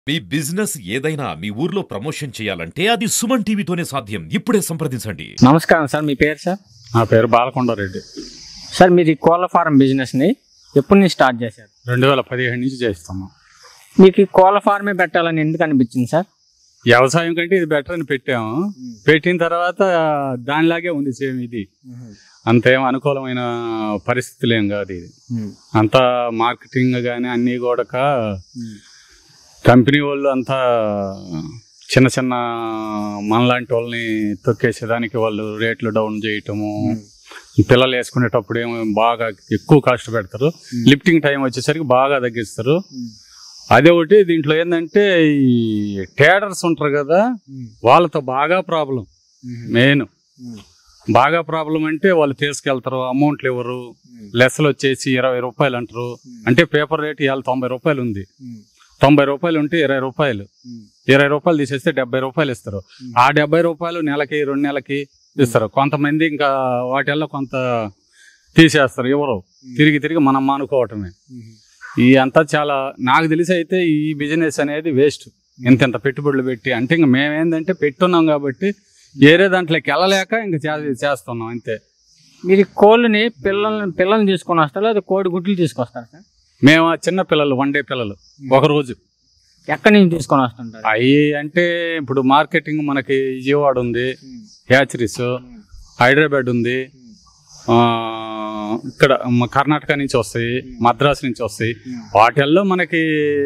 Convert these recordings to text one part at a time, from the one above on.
మీ business ఏదైనా మీ ఊర్లో promotion చేయాలంటే అది సుమన్ టీవీతోనే సాధ్యం ఇప్పుడే సంప్రదించండి నమస్కారం సార్ మీ పేరు సార్ నా పేరు బాలకొండారెడ్డి సార్ మీరు ఈ కోళ్ళ ఫారం బిజినెస్ని ఎప్పుడు నుంచి స్టార్ట్ చేశారు రెండు వేల పదిహేడు నుంచి చేస్తున్నాం మీకు ఈ కోళ్ళ ఫార్మే పెట్టాలని ఎందుకు అనిపించింది సార్ వ్యవసాయం కంటే ఇది బెటర్ అని పెట్టాము పెట్టిన తర్వాత దానిలాగే ఉంది సేమ్ ఇది అంతేం అనుకూలమైన పరిస్థితులు ఏం కాదు ఇది అంతా మార్కెటింగ్ కానీ అన్నీ కూడా కంపెనీ వాళ్ళు అంతా చిన్న చిన్న మనలాంటి వాళ్ళని తొక్కేసేదానికి వాళ్ళు రేట్లు డౌన్ చేయటము పిల్లలు వేసుకునేటప్పుడు ఏమో బాగా ఎక్కువ కాస్ట్ పెడతారు లిఫ్టింగ్ టైం వచ్చేసరికి బాగా తగ్గిస్తారు అదే ఒకటి దీంట్లో ఏంటంటే ఈ టేడర్స్ ఉంటారు కదా వాళ్ళతో బాగా ప్రాబ్లం మెయిన్ బాగా ప్రాబ్లం అంటే వాళ్ళు తీసుకెళ్తారు అమౌంట్లు ఇవ్వరు లెస్లు వచ్చేసి ఇరవై రూపాయలు అంటారు అంటే పేపర్ రేట్ ఇవాళ తొంభై రూపాయలు ఉంది తొంభై రూపాయలు ఉంటే ఇరవై రూపాయలు ఇరవై రూపాయలు తీసేస్తే డెబ్బై రూపాయలు ఇస్తారు ఆ డెబ్బై రూపాయలు నెలకి రెండు నెలలకి ఇస్తారు కొంతమంది ఇంకా వాటిల్లో కొంత తీసేస్తారు ఎవరు తిరిగి తిరిగి మనం మానుకోవటమే ఈ అంతా చాలా నాకు తెలిసి అయితే ఈ బిజినెస్ అనేది వేస్ట్ ఇంత ఇంత పెట్టుబడులు పెట్టి అంటే ఇంక మేమేందంటే పెట్టున్నాం కాబట్టి వేరే దాంట్లోకి వెళ్ళలేక ఇంకా చే- చేస్తున్నాం అంతే మీరు ఈ కోళ్ళని పిల్లల్ని పిల్లల్ని తీసుకొని వస్తారా లేదా కోడి గుడ్లు తీసుకొస్తారా సార్ మేము ఆ చిన్న పిల్లలు వన్ డే పిల్లలు ఒక రోజు ఎక్కడి నుంచి తీసుకొని వస్తుంటారు అవి అంటే ఇప్పుడు మార్కెటింగ్ మనకి విజయవాడ ఉంది హ్యాచరీస్ హైదరాబాద్ ఉంది ఆ, ఇక్కడ మ- కర్ణాటక నుంచి వస్తాయి మద్రాసు నుంచి వస్తాయి వాటిల్లో మనకి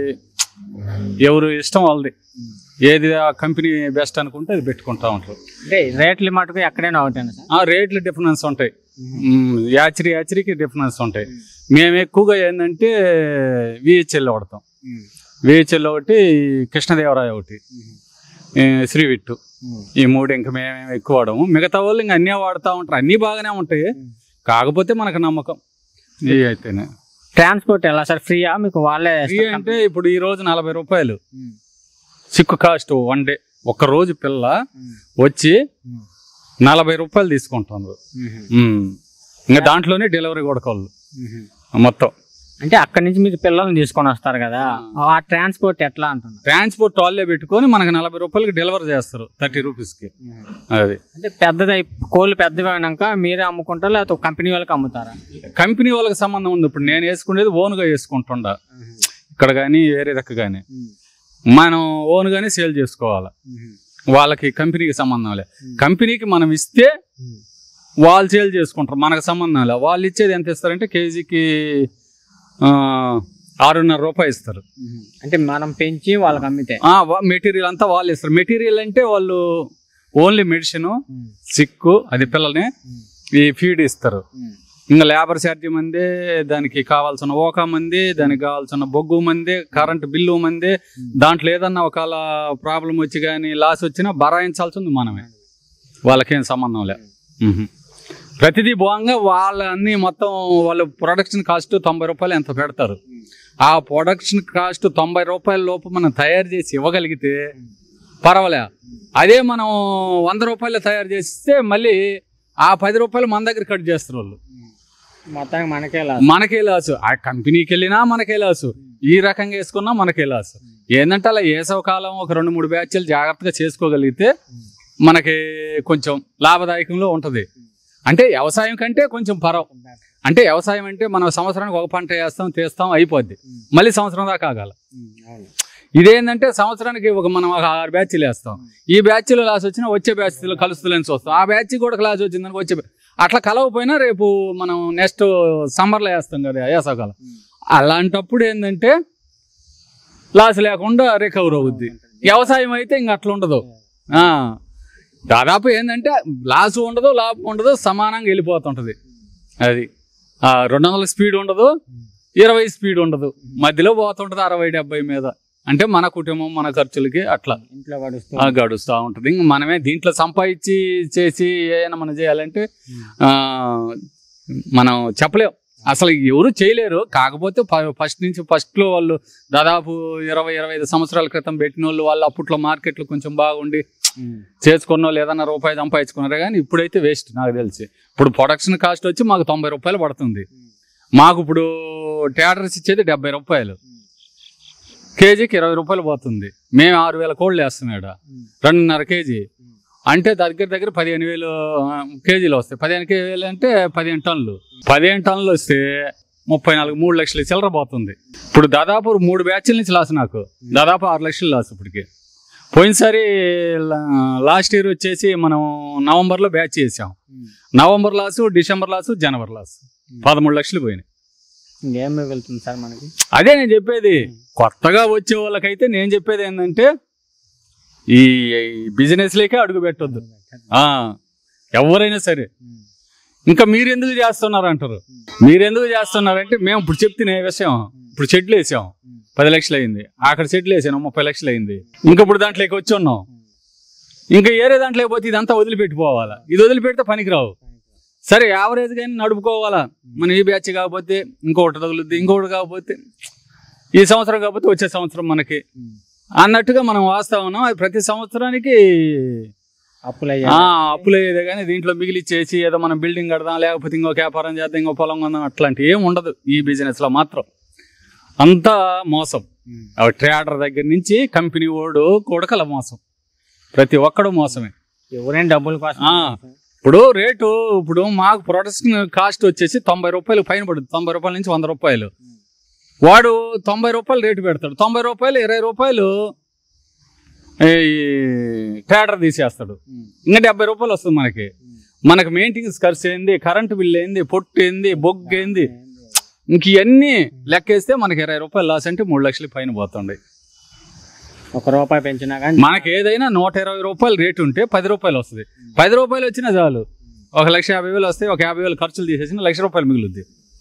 ఎవరు ఇష్టం వాళ్ళది ఏది ఆ కంపెనీ బెస్ట్ అనుకుంటే అది పెట్టుకుంటా ఉంటారు అంటే రేట్లు మటుకు ఎక్కడైనా ఒకటేనా సార్ ఆ రేట్లు డిఫరెన్స్ ఉంటాయి మ్, యాచరీ యాచరీకి డిఫరెన్స్ ఉంటాయి మేము ఎక్కువగా ఏంటంటే విహెచ్ఎల్ వాడతాం విహెచ్ఎల్ ఒకటి కృష్ణదేవరాయ ఒకటి ఈ శ్రీవిట్టు ఈ మూడు ఇంకా మేము ఎక్కువ వాడము మిగతా వాళ్ళు ఇంకా అన్నీ వాడుతూ ఉంటారు అన్నీ బాగానే ఉంటాయి కాకపోతే మనకు నమ్మకం ఇవి అయితేనే ట్రాన్స్పోర్ట్ ఎలా సార్ ఫ్రీయా మీకు వాళ్ళే ఫ్రీ అంటే ఇప్పుడు ఈ రోజు నలభై రూపాయలు సిక్కు కాస్ట్ వన్ డే ఒక రోజు పిల్ల వచ్చి నలభై రూపాయలు తీసుకుంటున్నారు మ్. ఇంకా దాంట్లోనే డెలివరీ కొడకోళ్ళు మొత్తం అంటే అక్కడి నుంచి మీరు పిల్లల్ని తీసుకొని వస్తారు కదా ఆ ట్రాన్స్పోర్ట్ ఎట్లా అంటున్నారు ట్రాన్స్పోర్ట్ వాళ్ళే పెట్టుకొని మనకి నలభై రూపాయలకి డెలివరీ చేస్తారు థర్టీ రూపీస్కి అది అంటే పెద్దదై కోళ్ళు పెద్దవి అయినాక మీరే అమ్ముకుంటారా లేకపోతే కంపెనీ వాళ్ళకి అమ్ముతారా కంపెనీ వాళ్ళకి సంబంధం ఉంది ఇప్పుడు నేను వేసుకునేది ఓన్గా వేసుకుంటుండా ఇక్కడ కానీ వేరే దక్క కానీ మనం ఓన్గానే సేల్ చేసుకోవాలి వాళ్ళకి కంపెనీకి సంబంధం లే కంపెనీకి మనం ఇస్తే వాళ్ళు సేల్ చేసుకుంటారు మనకు సంబంధం లే వాళ్ళు ఇచ్చేది ఎంత ఇస్తారంటే కేజీకి ఆ, ఆరున్నర రూపాయలు ఇస్తారు అంటే మనం పెంచి వాళ్ళకి అమ్మితే మెటీరియల్ అంతా వాళ్ళు ఇస్తారు మెటీరియల్ అంటే వాళ్ళు ఓన్లీ మెడిసిన్ సిక్కు అది పిల్లల్ని ఈ ఫీడ్ ఇస్తారు ఇంకా లేబర్ ఛార్జీ మంది దానికి కావాల్సిన ఓకా మంది దానికి కావాల్సిన బొగ్గు మంది కరెంట్ బిల్లు మంది దాంట్లో ఏదన్నా ఒకవేళ ప్రాబ్లం వచ్చి కానీ లాస్ వచ్చినా భరాయించాల్సింది మనమే వాళ్ళకేం సంబంధం లే మ్మ్. ప్రతిదీ బాగా వాళ్ళ అన్ని మొత్తం వాళ్ళు ప్రొడక్షన్ కాస్ట్ తొంభై రూపాయలు ఎంత పెడతారు ఆ ప్రొడక్షన్ కాస్ట్ తొంభై రూపాయల లోపు మనం తయారు చేసి ఇవ్వగలిగితే పర్వాలే అదే మనం వంద రూపాయలు తయారు చేస్తే మళ్ళీ ఆ పది రూపాయలు మన దగ్గర కట్ చేస్తారు వాళ్ళు మొత్తానికి మనకే మనకే లాసు ఆ కంపెనీకి వెళ్ళినా మనకే లాసు ఈ రకంగా వేసుకున్నా మనకే లాసు ఏంటంటే అలా వేసవ కాలం ఒక రెండు మూడు బ్యాచ్లు జాగ్రత్తగా చేసుకోగలిగితే మనకి కొంచెం లాభదాయకంలో ఉంటుంది అంటే వ్యవసాయం కంటే కొంచెం పర్వం అంటే వ్యవసాయం అంటే మనం సంవత్సరానికి ఒక పంట వేస్తాం తీస్తాం అయిపోద్ది మళ్ళీ సంవత్సరం దాకా ఆగాల ఇదేంటంటే సంవత్సరానికి ఒక మనం ఒక ఆరు బ్యాచ్లు వేస్తాం ఈ బ్యాచ్లో లాస్ వచ్చినా వచ్చే బ్యాచ్లో కలుస్తుందని చూస్తాం ఆ బ్యాచ్ కూడా క్లాస్ వచ్చిందని వచ్చే బ్యా- అట్లా కలవపోయినా రేపు మనం నెక్స్ట్ సమ్మర్లో వేస్తాం కదా వేసవకాలం అలాంటప్పుడు ఏంటంటే లాస్ లేకుండా రికవర్ అవుద్ది వ్యవసాయం అయితే ఇంక అట్లా ఉండదు ఆ, దాదాపు ఏంటంటే లాస్ ఉండదు లాభం ఉండదు సమానంగా వెళ్ళిపోతుంటది అది ఆ, రెండు వందల స్పీడ్ ఉండదు ఇరవై స్పీడ్ ఉండదు మధ్యలో పోతుంటది అరవై డెబ్బై మీద అంటే మన కుటుంబం మన ఖర్చులకి అట్లా ఇంట్లో గడుస్తూ ఆ, గడుస్తూ ఉంటుంది ఇంక మనమే దీంట్లో సంపాదించి చేసి ఏమైనా మనం చేయాలంటే ఆ, మనం చెప్పలేం అసలు ఎవరు చేయలేరు కాకపోతే ఫస్ట్ నుంచి ఫస్ట్లో వాళ్ళు దాదాపు ఇరవై ఇరవై ఐదు సంవత్సరాల క్రితం పెట్టిన వాళ్ళు వాళ్ళు అప్పట్లో మార్కెట్లో కొంచెం బాగుండి చేసుకున్న వాళ్ళు ఏదన్నా రూపాయి సంపాదించుకున్నారే కానీ ఇప్పుడైతే వేస్ట్ నాకు తెలిసి ఇప్పుడు ప్రొడక్షన్ కాస్ట్ వచ్చి మాకు తొంభై రూపాయలు పడుతుంది మాకు ఇప్పుడు థియేటర్స్ ఇచ్చేది డెబ్బై రూపాయలు కేజీకి ఇరవై రూపాయలు పోతుంది మేము ఆరు వేల కోళ్ళు వేస్తున్నాడు రెండున్నర కేజీ అంటే దగ్గర దగ్గర పదిహేను వేలు ఆ, కేజీలు వస్తాయి పదిహేను వేలు అంటే పదిహేను టన్నులు పదిహేను టన్నులు వస్తే ముప్పై నాలుగు మూడు లక్షల చిల్లర పోతుంది ఇప్పుడు దాదాపు మూడు బ్యాచ్ల నుంచి లాస్ నాకు దాదాపు ఆరు లక్షలు లాస్ ఇప్పటికి పోయినసారి లా- లాస్ట్ ఇయర్ వచ్చేసి మనం నవంబర్లో బ్యాచ్ చేసాం నవంబర్ లాసు డిసెంబర్ లాసు జనవరి లాసు పదమూడు లక్షలు పోయినాయి ఇంకేం మిగులుతుంది సార్ మనకి అదే నేను చెప్పేది కొత్తగా వచ్చే వాళ్ళకైతే నేను చెప్పేది ఏంటంటే ఈ బిజినెస్ లేకే అడుగు పెట్టొద్దు ఆ, ఎవరైనా సరే ఇంకా మీరు ఎందుకు చేస్తున్నారు అంటారు మీరు ఎందుకు చేస్తున్నారంటే మేము ఇప్పుడు చెప్తే విషయం ఇప్పుడు చెట్లు వేసాం పది లక్షలు అయింది అక్కడ చెట్లు వేసాను ముప్పై లక్షలు అయింది ఇంకా ఇప్పుడు దాంట్లోకి వచ్చి ఉన్నాం ఇంకా ఏరే దాంట్లోకి పోతే ఇదంతా వదిలిపెట్టిపోవాలా ఇది వదిలిపెడితే పనికిరావు సరే యావరేజ్ కానీ నడుపుకోవాలా మన ఈ బ్యాచ్ కాకపోతే ఇంకొకటి తగులుద్ది ఇంకొకటి కాకపోతే ఈ సంవత్సరం కాకపోతే వచ్చే సంవత్సరం మనకి అన్నట్టుగా మనం వాస్తవం అది ప్రతి సంవత్సరానికి అప్పులు ఆ, అప్పులు అయ్యేదే కానీ దీంట్లో మిగిలిచ్చేసి ఏదో మనం బిల్డింగ్ కడదాం లేకపోతే ఇంకో వ్యాపారం చేద్దాం ఇంకో పొలం కొందాం అట్లాంటి ఏం ఉండదు ఈ బిజినెస్ లో మాత్రం అంతా మోసం ఆ ట్రేడర్ దగ్గర నుంచి కంపెనీ ఓడు కొడకల మోసం ప్రతి ఒక్కడు మోసమే ఎవరైనా డబ్బుల కోసం ఆ. ఇప్పుడు రేటు ఇప్పుడు మాకు ప్రొడక్షన్ కాస్ట్ వచ్చేసి తొంభై రూపాయలు పైన పడుతుంది తొంభై రూపాయల నుంచి వంద రూపాయలు వాడు తొంభై రూపాయలు రేటు పెడతాడు తొంభై రూపాయలు ఇరవై రూపాయలు ఈ ట్రేడర్ తీసేస్తాడు ఇంకా డెబ్బై రూపాయలు వస్తుంది మనకి మనకి మెయింటెనెన్స్ ఖర్చు ఏంది కరెంటు బిల్ ఏంది పొట్టు ఏంది బొగ్గు ఏంది ఇంక ఇవన్నీ లెక్కేస్తే మనకి ఇరవై రూపాయలు లాస్ అంటే మూడు లక్షలు పైన పోతుండే ఒక రూపాయి పెంచినా కానీ మనకి ఏదైనా నూట ఇరవై రూపాయలు రేటు ఉంటే పది రూపాయలు వస్తుంది పది రూపాయలు వచ్చినా చాలు ఒక లక్ష యాభై వేలు వస్తాయి ఒక యాభై వేలు ఖర్చులు తీసేసిన లక్ష రూపాయలు మిగులుద్ది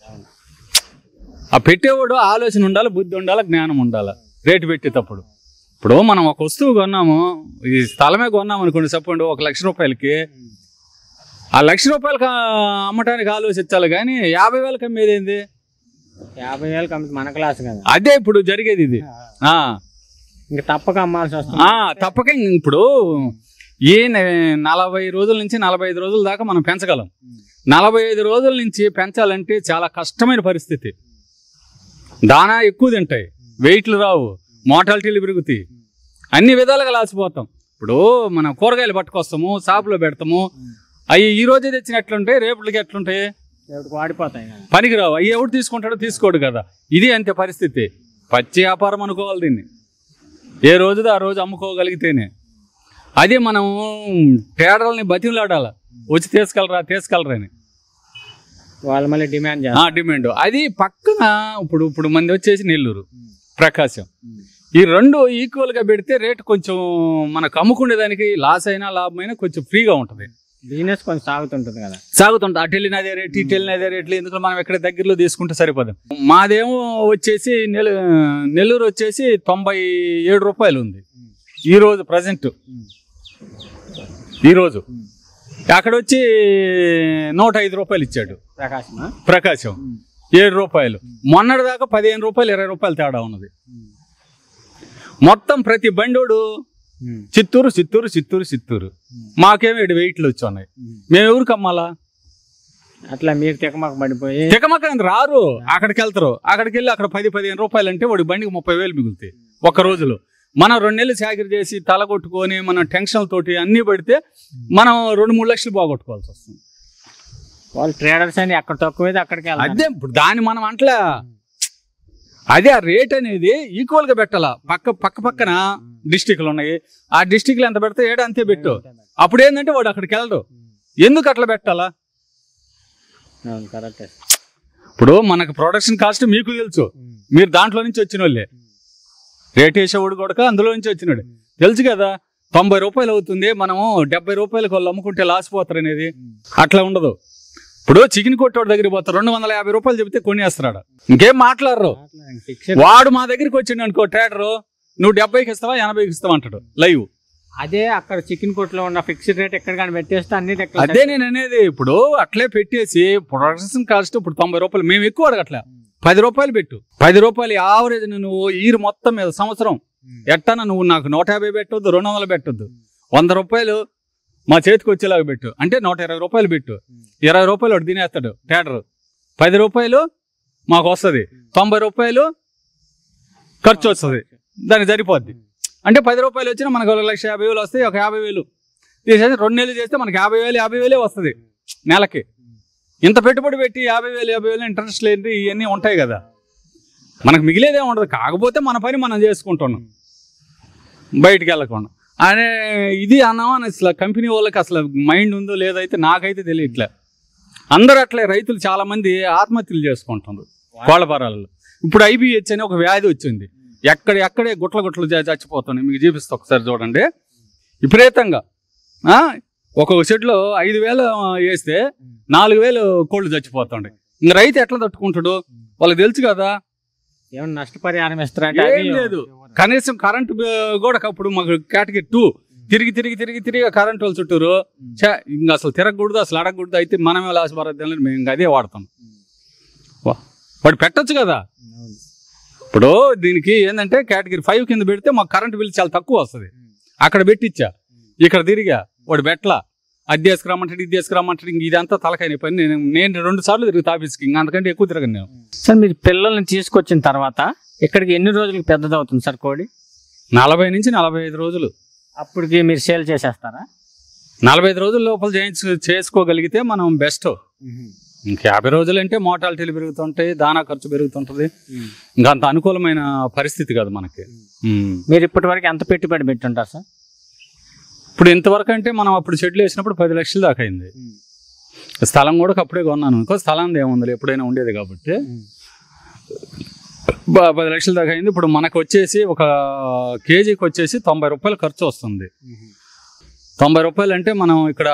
ఆ పెట్టేవాడు ఆలోచన ఉండాలి బుద్ధి ఉండాలి జ్ఞానం ఉండాలి రేటు పెట్టేటప్పుడు ఇప్పుడు మనం ఒక వస్తువు కొన్నాము ఈ స్థలమే కొన్నాం అనుకోండి చెప్పండి ఒక లక్ష రూపాయలకి ఆ లక్ష రూపాయలకి అమ్మటానికి ఆలోచించాలి కానీ యాభై వేలకు అమ్మేది ఏంది యాభై వేలు కమ్మి మన క్లాస్ కదా అదే ఇప్పుడు జరిగేది ఇది ఆ ఇంకా తప్పక అమ్మాల్సి వస్తుంది ఆ తప్పక ఇప్పుడు ఈ న- నలభై రోజుల నుంచి నలభై ఐదు రోజుల దాకా మనం పెంచగలం నలభై ఐదు రోజుల నుంచి పెంచాలంటే చాలా కష్టమైన పరిస్థితి దానా ఎక్కువ తింటాయి వెయిట్లు రావు మోటాలిటీలు పెరుగుతాయి అన్ని విధాలుగా లాసిపోతాం ఇప్పుడు మనం కూరగాయలు పట్టుకొస్తాము షాపులో పెడతాము అవి ఈ రోజే తెచ్చినట్లుంటాయి రేపటికి ఎట్లుంటాయి ఎవరికి వాడిపోతాయి కదా పనికిరావు అవి ఎవడు తీసుకుంటాడో తీసుకోడు కదా ఇది అంతే పరిస్థితి పచ్చి వ్యాపారం అనుకోవాలి దీన్ని ఏ రోజుది ఆ రోజు అమ్ముకోగలిగితేనే అదే మనం పేడల్ని బతిమలాడాల వచ్చి తీసుకెళ్ళరా తీసుకెళ్ళరా అని వాళ్ళు మళ్ళీ డిమాండ్ ఆ, చేస్తారు డిమాండ్ అది పక్కన ఇప్పుడు ఇప్పుడు మంది వచ్చేసి నెల్లూరు ప్రకాశం ఈ రెండు ఈక్వల్ గా పెడితే రేట్ కొంచెం మనకు అమ్ముకునే దానికి లాస్ అయినా లాభమైనా కొంచెం ఫ్రీగా ఉంటుంది బిజినెస్ కొంచెం సాగుతుంటుంది కదా సాగుతుంటా అటు వెళ్ళిన అదే రేట్ ఇటు వెళ్ళిన అదే రేట్లు ఎందుకంటే మనం ఎక్కడ దగ్గరలో తీసుకుంటే సరిపోదు మాదేమో వచ్చేసి నెల నెల్లూరు వచ్చేసి తొంభై ఏడు రూపాయలు ఉంది ఈ రోజు ప్రజెంట్ ఈ రోజు అక్కడ వచ్చి నూట ఐదు రూపాయలు ఇచ్చాడు ప్రకాశమా ప్రకాశం ఏడు రూపాయలు మొన్నటి దాకా పదిహేను రూపాయలు ఇరవై రూపాయలు తేడా ఉన్నది మొత్తం ప్రతి బండోడు చిత్తూరు చిత్తూరు చిత్తూరు చిత్తూరు మాకేమో ఏడు వెయిట్లు వచ్చి ఉన్నాయి మేము ఎవరికి అమ్మాలా అట్లా మీకు తికమక పడిపోయి తికమక రారు అక్కడికి వెళ్తారు అక్కడికి వెళ్ళి అక్కడ పది పదిహేను రూపాయలు అంటే వాడి బండికి ముప్పై వేలు మిగులుతాయి ఒక్క రోజులో మనం రెండు నెలలు చాకరీ చేసి తల కొట్టుకొని మన టెన్షన్ తోటి అన్ని పడితే మనం రెండు మూడు లక్షలు పోగొట్టుకోవాల్సి వస్తుంది వాళ్ళు ట్రేడర్స్ అని అక్కడ తక్కువైతే అక్కడికి వెళ్తారు అదే ఇప్పుడు దాన్ని మనం అంటలే అదే ఆ రేట్ అనేది ఈక్వల్ గా పెట్టాలా పక్క పక్క పక్కన డిస్టిక్లు ఉన్నాయి ఆ డిస్టిక్లు ఎంత పెడితే ఏడు అంతే పెట్టు అప్పుడు ఏంటంటే వాడు అక్కడికి వెళ్ళడు ఎందుకు అట్లా పెట్టాలా అవును కరెక్ట్ ఇప్పుడు మనకు ప్రొడక్షన్ కాస్ట్ మీకు తెలుసు మీరు దాంట్లో నుంచి వచ్చిన వాళ్ళే రేట్ వేసేవాడు కూడా అందులో నుంచి వచ్చినాడు తెలుసు కదా తొంభై రూపాయలు అవుతుంది మనము డెబ్బై రూపాయలకు వాళ్ళు అమ్ముకుంటే లాస్ పోతారు అనేది అట్లా ఉండదు ఇప్పుడు చికెన్ కొట్టోడు దగ్గరికి పోతారు రెండు వందల యాభై రూపాయలు చెబితే కొనేస్తున్నాడు ఇంకేం మాట్లాడరు ఫిక్స్డ్ వాడు మా దగ్గరికి వచ్చిండు అనుకో ట్రేడరు నువ్వు డెబ్బైకి ఇస్తావా ఎనభైకి ఇస్తావా అంటాడు లైవ్ అదే అక్కడ చికెన్ కొట్లో ఉన్న ఫిక్స్డ్ రేట్ ఎక్కడ కానీ పెట్టేస్తే అన్ని లెక్కలు అదే నేను అనేది ఇప్పుడు అట్లే పెట్టేసి ప్రొడక్షన్ కాస్ట్ ఇప్పుడు తొంభై రూపాయలు మేము ఎక్కువ అడగట్లే పది రూపాయలు పెట్టు పది రూపాయలు యావరేజ్ నువ్వు ఈరు మొత్తం మీద సంవత్సరం ఎట్టనా నువ్వు నాకు నూట యాభై పెట్టొద్దు రెండు వందలు పెట్టొద్దు వంద రూపాయలు మా చేతికి వచ్చేలాగా పెట్టు అంటే నూట ఇరవై రూపాయలు పెట్టు ఇరవై రూపాయలు వాడు తినేస్తాడు టేటరు పది రూపాయలు మాకు వస్తుంది తొంభై రూపాయలు ఖర్చు వస్తుంది దానికి సరిపోద్ది అంటే పది రూపాయలు వచ్చినా మనకు ఒక లక్ష యాభై వేలు వస్తాయి ఒక యాభై వేలు తీసేసి రెండు నెలలు చేస్తే మనకి యాభై వేలు యాభై వేలే వస్తుంది నెలకి ఇంత పెట్టుబడి పెట్టి యాభై వేలు యాభై వేలు ఇంట్రెస్ట్ లేని ఇవన్నీ ఉంటాయి కదా మనకు మిగిలేదే ఉండదు కాకపోతే మన పని మనం చేసుకుంటున్నాం బయటికి వెళ్ళకుండా అనే ఇది అన్నామని అసలు కంపెనీ వాళ్ళకి అసలు మైండ్ ఉందో లేదో అయితే నాకైతే తెలియట్లే అందరూ అట్లే రైతులు చాలా మంది ఆత్మహత్యలు చేసుకుంటున్నారు కోళ్ళపరాలలో ఇప్పుడు ఐబిహెచ్ అని ఒక వ్యాధి వచ్చింది ఎక్కడ ఎక్కడే గుట్ల గుట్లు చ- చచ్చిపోతున్నాయి మీకు చూపిస్తా ఒకసారి చూడండి విపరీతంగా ఆ, ఒక్కొక్క షెడ్లో ఐదు వేలు వేస్తే నాలుగు వేలు కోళ్ళు చచ్చిపోతుండే ఇంక రైతు ఎట్లా తట్టుకుంటాడు వాళ్ళకి తెలుసు కదా ఏమన్నా నష్టపరిహారం ఇస్తారంటే ఏం అది లేదు. కనీసం కరెంట్ కూడా అప్పుడు మాకు కేటగిరీ టూ తిరిగి తిరిగి తిరిగి తిరిగి కరెంట్ వాళ్ళు చుట్టూరు ఛే, ఇంకా అసలు తిరగకూడదు అసలు అడగకూడదు అయితే మనమే లాస్ భారత్ మేము ఇంకా అదే వాడతాం వా. వాడు పెట్టొచ్చు కదా ఇప్పుడు దీనికి ఏంటంటే కేటగిరీ ఫైవ్ కింద పెడితే మాకు కరెంట్ బిల్ చాలా తక్కువ వస్తుంది అక్కడ పెట్టిచ్చా ఇక్కడ తిరిగా వాడు బెట్ల అది తీసుకురమ్మంటాడు ఇది తీసుకురమ్మంటాడు ఇంక ఇదంతా తలకైన పని నేను నేను రెండు సార్లు తిరుగుతా ఆఫీస్కి ఇంకా అంతకంటే ఎక్కువ తిరగను నేను సార్ మీరు పిల్లల్ని తీసుకొచ్చిన తర్వాత ఇక్కడికి ఎన్ని రోజులకి పెద్దది అవుతుంది సార్ కోడి నలభై నుంచి నలభై ఐదు రోజులు అప్పటికి మీరు సేల్ చేసేస్తారా నలభై ఐదు రోజుల లోపల చేయించు చేసుకోగలిగితే మనం బెస్ట్ ఇంక యాభై రోజులు అంటే మోటాలిటీలు పెరుగుతుంటాయి దానా ఖర్చు పెరుగుతుంటది ఇంకా అంత అనుకూలమైన పరిస్థితి కాదు మనకి ఉమ్. మీరు ఇప్పటి వరకు ఎంత పెట్టుబడి పెట్టుంటారు సార్ ఇప్పుడు ఇంతవరకు అంటే మనం అప్పుడు షెడ్లు వేసినప్పుడు పది లక్షలు దాకా అయింది స్థలం కూడా అప్పుడే కొన్నాను అనుకో స్థలం ఏముంది ఎప్పుడైనా ఉండేది కాబట్టి బ- పది లక్షల దాకా అయింది ఇప్పుడు మనకు వచ్చేసి ఒక కేజీకి వచ్చేసి తొంభై రూపాయలు ఖర్చు వస్తుంది తొంభై రూపాయలు అంటే మనం ఇక్కడ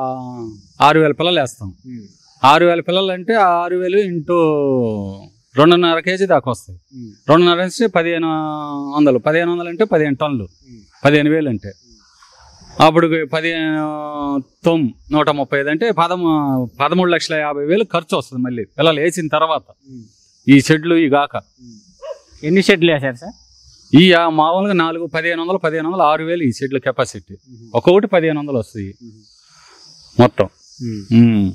ఆరు వేల పిల్లలు వేస్తాం ఆరు వేల పిల్లలు అంటే ఆరు వేలు ఇంటూ రెండున్నర కేజీ దాకా వస్తాయి రెండున్నర అంటే పదిహేను వందలు పదిహేను వందలు అంటే పదిహేను టన్నులు పదిహేను వేలు అంటే అప్పుడు పదిహేను తొమ్ నూట ముప్పై ఐదు అంటే పదమూ పదమూడు లక్షల యాభై వేలు ఖర్చు వస్తుంది మళ్ళీ పిల్లలు వేసిన తర్వాత ఈ షెడ్లు ఈ గాక ఎన్ని షెడ్లు వేసారు సార్ ఈ ఆ మామూలుగా నాలుగు పదిహేను వందలు పదిహేను వందలు ఆరు వేలు ఈ షెడ్ల కెపాసిటీ ఒక్కొక్కటి పదిహేను వందలు వస్తాయి మొత్తం ఉమ్.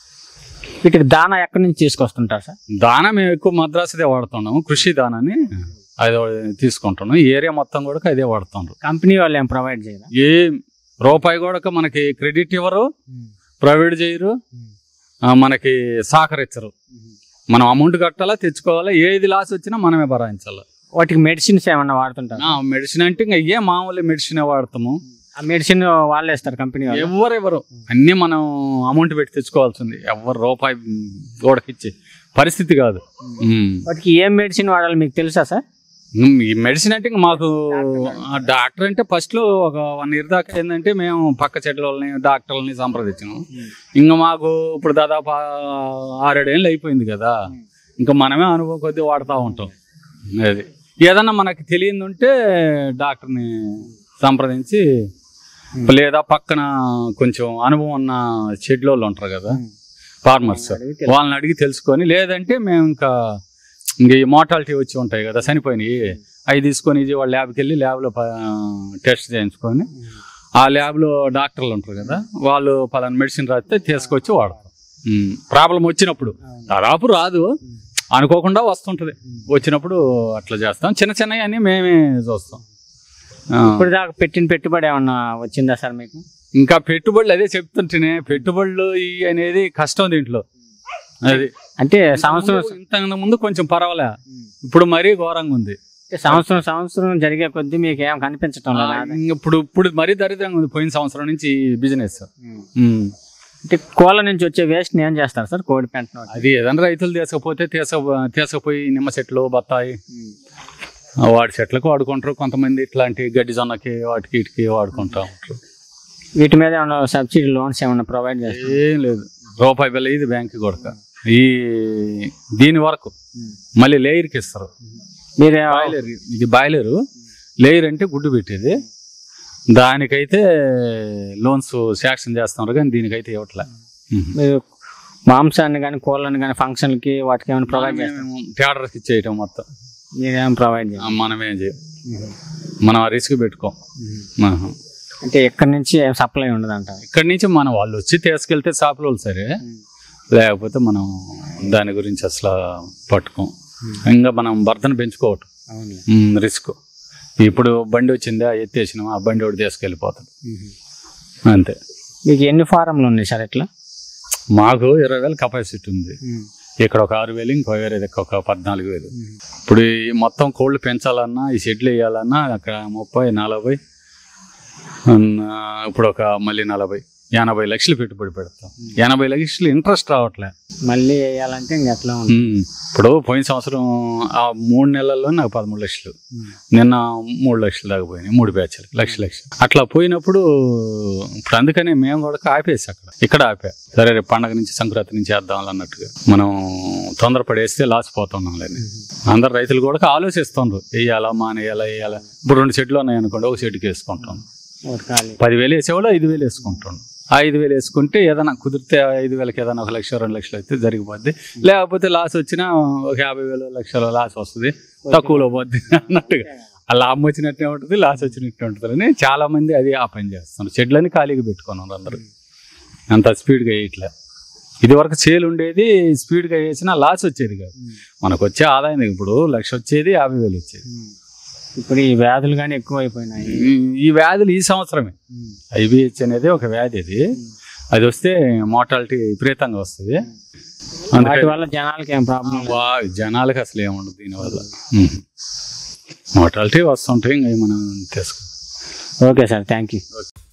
వీటికి దానా ఎక్కడి నుంచి తీసుకొస్తుంటారు సార్ దానా మేము ఎక్కువ మద్రాసుదే వాడుతున్నాము కృషి దానాని అది తీసుకుంటున్నాం ఈ ఏరియా మొత్తం కూడా అదే వాడుతుండ్రు కంపెనీ వాళ్ళు ఏం ప్రొవైడ్ చేయరా ఏ రూపాయి కూడా మనకి క్రెడిట్ ఇవ్వరు ప్రైవేట్ చేయరు ఆ, మనకి సహకరించరు మనం అమౌంట్ కట్టాలా తెచ్చుకోవాలా ఏది లాస్ వచ్చినా మనమే భరాయించాలి వాటికి మెడిసిన్స్ ఏమన్నా వాడుతుంటారు మెడిసిన్ అంటే ఇంకా ఏ మామూలు మెడిసిన్ వాడతాము ఆ మెడిసిన్ వాళ్ళే ఇస్తారు కంపెనీ వాళ్ళు ఎవరు ఎవరు అన్నీ మనం అమౌంట్ పెట్టి తెచ్చుకోవాల్సింది ఎవరు రూపాయి గోడకిచ్చే పరిస్థితి కాదు ఉమ్. వాటికి ఏం మెడిసిన్ వాడాలి మీకు తెలుసా సార్ ఉమ్, ఈ మెడిసిన్ అంటే ఇంక మాకు ఆ డాక్టర్ అంటే ఫస్ట్ లో ఒక వన్ ఇయర్ దాకా ఏంటంటే మేము పక్క చెట్ల వాళ్ళని డాక్టర్లని సంప్రదించాము ఇంకా మాకు ఇప్పుడు దాదాపు ఆ- ఆరేడేళ్ళు అయిపోయింది కదా ఇంకా మనమే అనుభవం కొద్దీ వాడుతూ ఉంటాం అది ఏదన్నా మనకి తెలియదు ఉంటే డాక్టర్ని సంప్రదించి లేదా పక్కన కొంచెం అనుభవం ఉన్న షెడ్లో వాళ్ళు ఉంటారు కదా ఫార్మర్స్ వాళ్ళని అడిగి తెలుసుకొని లేదంటే మేము ఇంకా ఇంక ఈ మోటాలిటీ వచ్చి ఉంటాయి కదా చనిపోయినాయి అవి తీసుకొని ఇది వాళ్ళ ల్యాబ్కి వెళ్ళి ల్యాబ్లో టెస్ట్ చేయించుకొని ఆ ల్యాబ్లో డాక్టర్లు ఉంటారు కదా వాళ్ళు పలానా మెడిసిన్ రాస్తే తీసుకొచ్చి వాడతాం ప్రాబ్లం వచ్చినప్పుడు దాదాపు రాదు అనుకోకుండా వస్తుంటది వచ్చినప్పుడు అట్లా చేస్తాం చిన్న చిన్నవి అన్ని మేమే చూస్తాం ఆ. ఇప్పుడు దాకా పెట్టిన పెట్టుబడి ఏమన్నా వచ్చిందా సార్ మీకు ఇంకా పెట్టుబడులు అదే చెప్తుంటేనే పెట్టుబడులు ఈ అనేది కష్టం దీంట్లో అది అంటే సంవత్సరం ఇంత ముందు కొంచెం పర్వాలే ఇప్పుడు మరీ ఘోరంగా ఉంది సంవత్సరం సంవత్సరం జరిగే కొద్దీ మీకు ఏం కనిపించటం ఆ, లేదా ఇంక ఇప్పుడు ఇప్పుడు మరీ దరిద్రంగా ఉంది పోయిన సంవత్సరం నుంచి బిజినెస్ అంటే కోళ్ళ నుంచి వచ్చే వేస్ట్ ఏం చేస్తారు సార్ కోడి పెంట అది ఏదైనా రైతులు తీసుకపోతే తీసుకు తీసుకుపోయి నిమ్మ చెట్లు బత్తాయి ఆ, వాడి చెట్లకు వాడుకుంటారు కొంతమంది ఇట్లాంటి గడ్డి జొన్నకి వాటికి వీటికి వాడుకుంటా ఉంటారు వీటి మీద ఏమన్నా సబ్సిడీ లోన్స్ ఏమన్నా ప్రొవైడ్ చేస్తారు ఏం లేదు రూపాయి బిల్ల ఇది బ్యాంక్ కొడక ఈ దీని వరకు మళ్ళీ లేయర్కి ఇస్తారు మీరు బాయిలర్ ఇది బాయిలరు లేయర్ అంటే గుడ్డు పెట్టేది దానికైతే లోన్స్ శాంక్షన్ చేస్తున్నారు కానీ దీనికైతే ఇవ్వట్లే మీరు మాంసాన్ని కానీ కోళ్ళని కానీ ఫంక్షన్లకి వాటికి ఏమైనా ప్రొవైడ్ చేస్తారు థియేటర్కి ఇచ్చేయటం మొత్తం మీరేం ప్రొవైడ్ ఆ, చేస్తారు మనమేం చేయం మనం ఆ రిస్క్ పెట్టుకోం ఆహా. అంటే ఎక్కడి నుంచి ఏం సప్లై ఉండదు అంటారు ఇక్కడి నుంచి మనం వాళ్ళు వచ్చి తీసుకెళ్తే షాపుల వాళ్ళు సరే లేకపోతే మనం దాని గురించి అసలు పట్టుకోం ఇంకా మనం భర్తను పెంచుకోవటం అవును రిస్క్ ఇప్పుడు బండి వచ్చిందా ఎత్తేసినామా ఆ బండి ఒకటి తీసుకెళ్ళిపోతాడు అంతే మీకు ఎన్ని ఫారంలు ఉన్నాయి సార్ ఇట్లా మాకు ఇరవై వేలు కెపాసిటీ ఉంది ఇక్కడ ఒక ఆరు వేలు ఇంకో వేరే దిక్కు ఒక పద్నాలుగు వేలు ఇప్పుడు ఈ మొత్తం కోళ్ళు పెంచాలన్నా ఈ షెడ్లు వేయాలన్నా అక్కడ ముప్పై నలభై ఉమ్, ఇప్పుడు ఒక మళ్ళీ నలభై ఎనభై లక్షలు పెట్టుబడి పెడతాం ఎనభై లక్షలు ఇంట్రెస్ట్ రావట్లే మళ్ళీ వేయాలంటే ఇంక ఎట్లా ఉంది ఉమ్, ఇప్పుడు పోయిన సంవత్సరం ఆ మూడు నెలల్లో నాకు పదమూడు లక్షలు నిన్న మూడు లక్షలు దాకా పోయినాయి మూడు బ్యాచ్లు లక్ష లక్షలు అట్లా పోయినప్పుడు ఇప్పుడు అందుకనే మేము కూడా ఆపేసి అక్కడ ఇక్కడ ఆపా సరే రేపు పండగ నుంచి సంక్రాంతి నుంచి వేద్దాం అన్నట్టుగా మనం తొందరపడి వేస్తే లాస్ పోతున్నాం లేని అందరు రైతులు కూడా ఆలోచిస్తుండ్రు వేయాలా మానేయాలా వేయాలా ఇప్పుడు రెండు సెట్లు ఉన్నాయి అనుకోండి ఒక సెట్కి వేసుకుంటాం ఒకటి ఖాళీ పదివేలు వేసేవాళ్ళు ఐదు వేలు వేసుకుంటాను ఆ ఐదు వేలు వేసుకుంటే ఏదైనా కుదిరితే ఆ ఐదు వేలకి ఏదైనా ఒక లక్ష రెండు లక్షలు అయితే జరిగిపోద్ది లేకపోతే లాస్ వచ్చినా ఒక యాభై వేలు లక్షల లాస్ వస్తుంది తక్కువలో పోద్ది అన్నట్టుగా ఆ లాభం వచ్చినట్టే ఉంటుంది లాస్ వచ్చినట్టే ఉంటుంది అని చాలా మంది అది ఆ పని చేస్తున్నారు చెట్లని ఖాళీగా పెట్టుకున్నారు అందరూ అంత స్పీడ్గా వేయట్లే ఇది వరకు సేల్ ఉండేది స్పీడ్గా వేసినా లాస్ వచ్చేది కాదు మనకు వచ్చే ఆదాయం ఇప్పుడు లక్ష వచ్చేది యాభై వేలు వచ్చేది ఇప్పుడు ఈ వ్యాధులు కానీ ఎక్కువ అయిపోయినాయి ఈ- ఈ వ్యాధులు ఈ సంవత్సరమే ఐబిహెచ్ అనేది ఒక వ్యాధి అది అది వస్తే మోటాలిటీ విపరీతంగా వస్తుంది వాటి అందుకని వల్ల జనాలకి ఏం ప్రాబ్లం వా జనాలకు అసలు ఏముండదు దీనివల్ల మోటాలిటీ వస్తుంటాయి ఇంకా మనం తీసుకో ఓకే సార్ థ్యాంక్ యూ